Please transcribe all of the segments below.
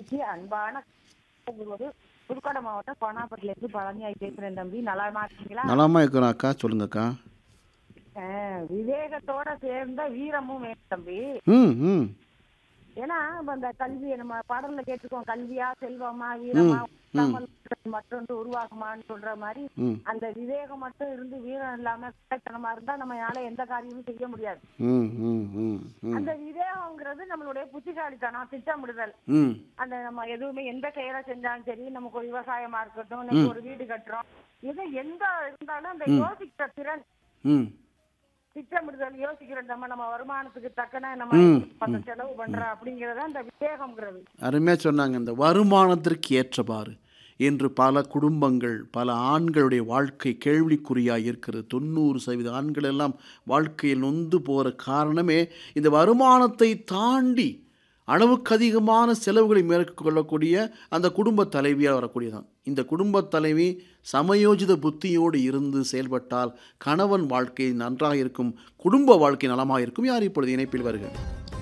பணிக்கு அன்பான ஒரு புதுக்கோட்டை மாவட்டம் கோனாப்பட்டில இருந்து பழனியாய் பேசுறேன் தம்பி நலமா இருக்கீங்களா நலமா இருக்கிறோம் அக்கா சொல்லுங்க அக்கா ஆஹ், விவேகத்தோட சேர்ந்த வீரமும் வேணும் தம்பி ம் ம் ஏன்னா இப்ப இந்த கல்வியை நம்ம பாடல்ல கேட்டுக்கோம் கல்வியா செல்வமா வீரமா உண்ணாமல் மற்றொன்று உருவாகுமான்னு சொல்ற மாதிரி ம் அந்த விவேகம் மட்டும் இருந்து வீரம் இல்லாம கட்டணமா இருந்தா நம்மளால எந்த காரியமும் செய்ய முடியாது ம் ம் ம் ம் அந்த விவேகம்ங்கிறது நம்மளுடைய புத்திசாலித்தனம் திட்டமிடுதல் ம் அந்த நம்ம எதுவுமே எந்த செயலை செஞ்சாலும் சரி நமக்கு ஒரு விவசாயமா இருக்கட்டும் நமக்கு ஒரு வீடு கட்டுறோம் இது எந்த இருந்தாலும் அந்த யோசிக்கிற திறன் ம் திட்டமிடுதல் யோசிக்கிற நம்ம நம்ம வருமானத்துக்கு தக்கன நம்ம பத்த செலவு பண்றோம் அப்படிங்கறது அந்த விவேகம்ங்கிறது அருமையாக சொன்னாங்க இந்த வருமானத்திற்கு ஏற்றவாறு இன்று பல குடும்பங்கள் பல ஆண்களுடைய வாழ்க்கை கேள்விக்குறியாக இருக்கிறது தொண்ணூறு சதவீத ஆண்கள் எல்லாம் வாழ்க்கையில் நொந்து போகிற காரணமே இந்த வருமானத்தை தாண்டி அளவுக்கு அதிகமான செலவுகளை மேற்கொள்ளக்கூடிய அந்த குடும்ப தலைவியாக வரக்கூடியதான் இந்த குடும்ப தலைவி சமயோஜித புத்தியோடு இருந்து செயல்பட்டால் கணவன் வாழ்க்கை நன்றாக இருக்கும் குடும்ப வாழ்க்கை நலமாக இருக்கும் யார் இப்பொழுது இணைப்பில் வருக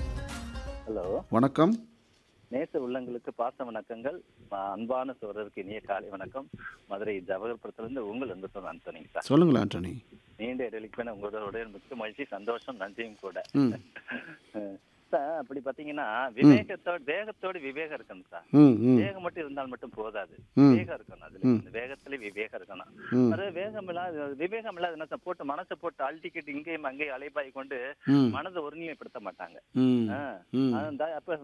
ஹலோ வணக்கம் நேச உள்ளங்களுக்கு பாச வணக்கங்கள் அஹ் அன்பான சோழருக்கு இனிய காலை வணக்கம் மதுரை ஜவஹர்புரத்திலிருந்து உங்கள் அன்பு சொன்ன அந்தோனிங்க சார் சொல்லுங்கள் ஆண்டனி நீண்ட இடைவெளிக்கு பின்ன உங்களோட மிக்க மகிழ்ச்சி சந்தோஷம் நன்றியும் கூட ம் அஹ் சார் அப்படி பாத்தீங்கன்னா விவேகத்தோட வேகத்தோட விவேகம் இருக்கணும் சார் ம் ம் வேகம் மட்டும் இருந்தால் மட்டும் போதாது ம். வேகம் இருக்கணும் அதுல இந்த வேகத்துல விவேகம் இருக்கணும் ம். அது வேகம் இல்லாத விவேகம் இல்லாத என்ன சார் போட்டு மனசை போட்டு அல்டிக்கெட் இங்கேயும் அங்கேயும் அலைபாய் கொண்டு ம் மனதை ஒருநிலைப்படுத்த மாட்டாங்க ம் ஆ. ம் அந்த அப்ப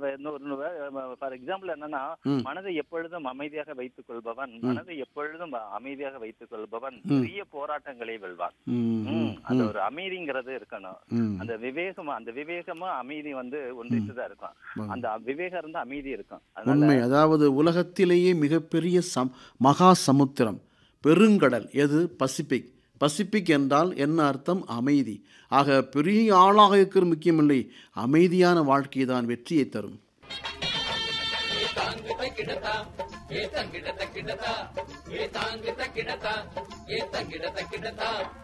ஃபார் எக்ஸாம்பிள் என்னன்னா ம். மனதை எப்பொழுதும் அமைதியாக வைத்துக் கொள்பவன் மனதை எப்பொழுதும் அமைதியாக வைத்துக் கொள்பவன் பெரிய போராட்டங்களை வெல்வான் ம் ம், அந்த ஒரு அமைதிங்கிறது இருக்கணும் ம் அந்த விவேகம் அந்த விவேகமும் அமைதி வந்து ஒன்றிட்டுதான் இருக்கும் அந்த விவேகம் இருந்தா அமைதி இருக்கும் அதனால உண்மை அதாவது உலகத்திலேயே மிகப்பெரிய சம் மகா சமுத்திரம் பெருங்கடல் எது பசிபிக் பசிபிக் என்றால் என்ன அர்த்தம் அமைதி ஆக பெரிய ஆளாக இருக்கிற முக்கியமில்லை அமைதியான வாழ்க்கை தான் வெற்றியை தரும் ஏ தங்கிட தக்கிடதா ஏ தாங்கு தக்கிடதா ஏ தங்கிட தக்கிடதா